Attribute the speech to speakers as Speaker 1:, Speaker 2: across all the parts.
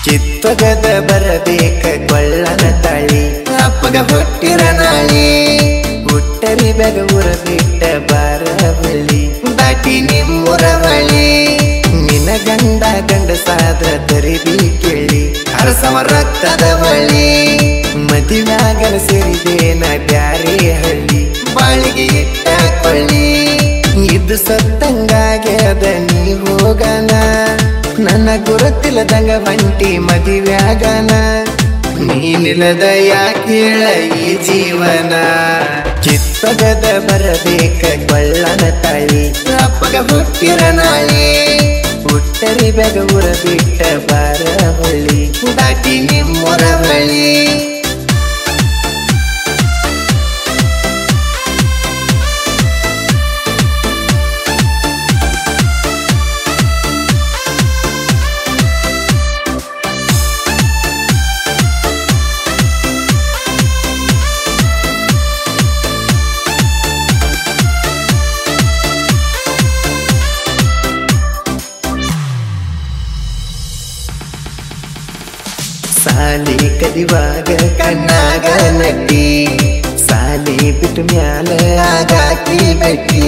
Speaker 1: ಕಿತ್ತೊಗದ ಬರಬೇಕ ಕೊಳ್ಳನ ತಾಳಿ ಅಪ್ಪಗ ಹುಟ್ಟಿರ ನಾಳಿ ಹುಟ್ಟರಿ ಬೆಗ ಊರ ಬಿಟ್ಟ ಬಾರ ಬಳಿ ದಾಟಿ ನಿಮ್ಮೂರ ಬಳಿ ನಿನ್ನ ಗಂಡ ಗಂಡಸಾದ ತರಿದಿ ಕೇಳಿ ಅರಸವ ರಕ್ತದ ಬಳಿ ಮದಿವ್ಯಾಗನ ಸೇರಿದೇನ ಬ್ಯಾರೆ ಹಳ್ಳಿ ಬಾಳಿಗೆ ಇಟ್ಟ ಕೊಳ್ಳಿ ಇದು ಸತ್ತಂಗಾಗ್ಯದ ನೀ ಹೋಗನ ನನ್ನ ಗುರುತಿಲ್ಲದಂಗ ಬಂಟಿ ಮದಿವ್ಯಾಗನ ನೀನಿಲ್ಲದ ಯಾಕೇಳ ಈ ಜೀವನ ಚಿತ್ತಗದ ಬರಬೇಕ ಕೊಳ್ಳನ ತಾಳಿ ಅಪ್ಪಗ ಹುಟ್ಟಿರ ನಾಳಿ ಹುಟ್ಟರಿ ಬೆಗ ಊರ ಬಿಟ್ಟ ಬಾರ ಬಳಿ ದಾಟಿ ನಿಮ್ಮೂರ ಬಳಿ ಸಾಲಿ ಕದಿವಾಗ ಕಣ್ಣಾಗ ನಟ್ಟಿ ಸಾಲಿ ಬಿಟ್ಟು ಮ್ಯಾಲ ಆಗಾಕಿ ಬೆಟ್ಟಿ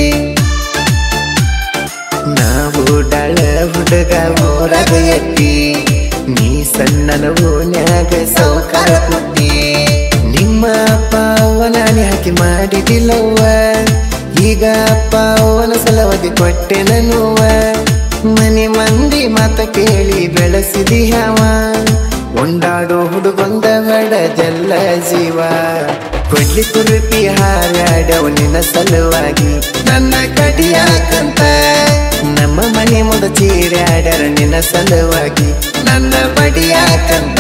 Speaker 1: ನಾವು ಡಳ ಹುಡುಗ ಊರಾಗ ಎಟ್ಟಿ ನೀ ಸಣ್ಣನ ಓನ್ಯಾಗ ಸೌಕಾರ ಪುಟ್ಟಿ ನಿಮ್ಮ ಅಪ್ಪ ಅವನಾಣಿ ಹಾಕಿ ಮಾಡಿದಿಲ್ಲವ್ವ ಈಗ ಅಪ್ಪ ಅವನ ಸಲವಾಗಿ ಕೊಟ್ಟೆ ನನ್ನುವ ಮನೆ ಮಂದಿ ಮಾತ ಕೇಳಿ ಬೆಳೆಸಿದಿ ಹವ ಉಂಡಾಡೋ ಹುಡುಗೊಂದ ಬಡ ಜಲ್ಲ ಜೀವ ಕೊಡ್ಲಿ ಕುರುಪಿ ಹಾರಾಡವ ನಿನ್ನ ಸಲುವಾಗಿ ನನ್ನ ಕಡಿಯಾಕಂತ ನಮ್ಮ ಮನೆ ಮುದ ಚೀರಾಡರ ನಿನ್ನ ಸಲುವಾಗಿ ನನ್ನ ಬಡಿಯಾಕಂತ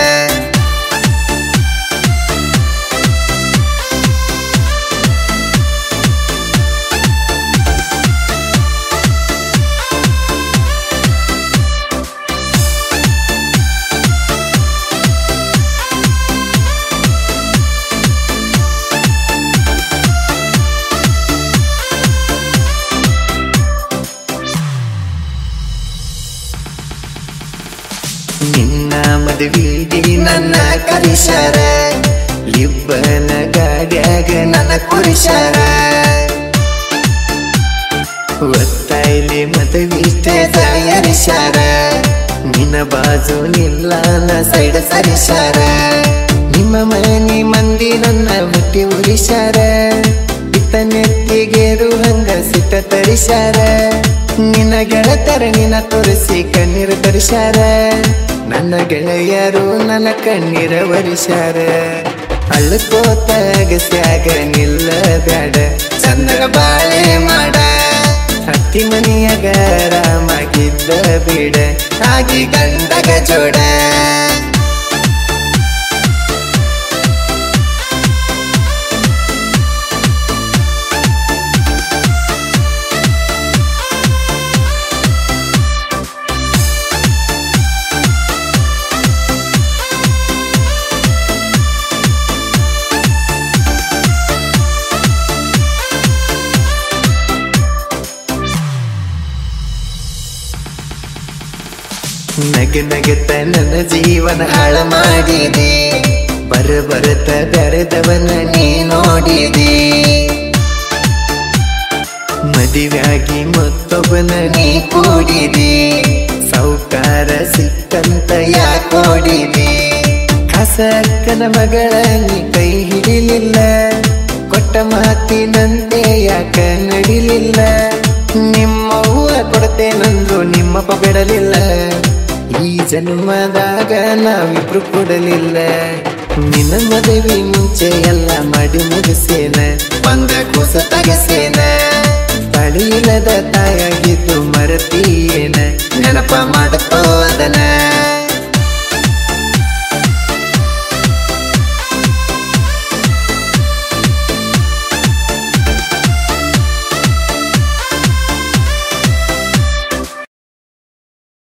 Speaker 1: ನಿನ್ನ ಮದುವಿಗೆ ನನ್ನ ಕರಿಶಾರ ಇಬ್ಬನ ಗಾಡ್ಯಾಗ ನನ್ನ ಕುರಿಶಾರ ಒತ್ತಾಯ್ಲಿ ಮದುವಿಷ್ಟೇ ತಯಾರಿಶಾರ ನಿನ್ನ ಬಾಜು ನಿಲ್ಲಾನ ಸೈಡ್ ಸರಿಶಾರ ನಿಮ್ಮ ಮನೆ ಮಂದಿ ನನ್ನ ಹುಟ್ಟಿ ಉರಿಶಾರ ಇತ್ತ ನೆತ್ತಿಗೆರು ಹಂಗ ಸಿಟ್ಟ ತರಿಶಾರ ನಿನ್ನ ಗೆಳತರ ನಿನ್ನ ತೋರಿಸಿ ಕಣ್ಣೀರು ತರಿಶಾರ ನನ್ನ ಗೆಳೆಯರು ನನ್ನ ಕಣ್ಣೀರ ಒರಿಶಾರ ಅಳ್ಕೋತ ಅಗಸ್ಯಾಗ ನಿಲ್ಲ ಬ್ಯಾಡ ಚಂದಗ ಬಾಳೆ ಮಾಡ ಹತ್ತಿ ಮನಿಯಾಗ ಆರಾಮಾಗಿದ್ದ ಬಿಡ ಆಗಿ ಗಂಡಗ ಜೋಡ ನಗ ನಗತ ನನ್ನ ಜೀವನ ಹಾಳ ಮಾಡಿದೆ ಬರ ಬರತ ಬೆರೆದವನ ನೀ ನೋಡಿದೆ ಮದುವೆಯಾಗಿ ಮತ್ತೊಬ್ಬನ ನೀ ಕೂಡಿದೆ ಸೌಕಾರ ಸಿಕ್ಕಂತ ಯಾಕೋಡಿದೆ ಕಸಕ್ಕನ ಮಗಳ ನೀ ಕೈ ಹಿಡಿಲಿಲ್ಲ ಕೊಟ್ಟ ಮಾತಿನಂತೆ ಯಾಕ ನಡಿಲಿಲ್ಲ ನಿಮ್ಮವ್ವ ಕೊಡ್ತೇನಂದ್ರು ನಿಮ್ಮಪ್ಪ ಬಿಡಲಿಲ್ಲ ಈ ಜನ್ಮದಾಗ ನಾವಿಬ್ರು ಕೊಡಲಿಲ್ಲ ನಿನ್ನ ಮದುವೆ ಮುಂಚೆ ಎಲ್ಲ ಮಾಡಿ ಮುಗಿಸೇನ ಬಂದ ಕೂಸ ತಗಸೇನ ತಳಿಯಿಲ್ಲದ ತಾಯಾಗಿದ್ದ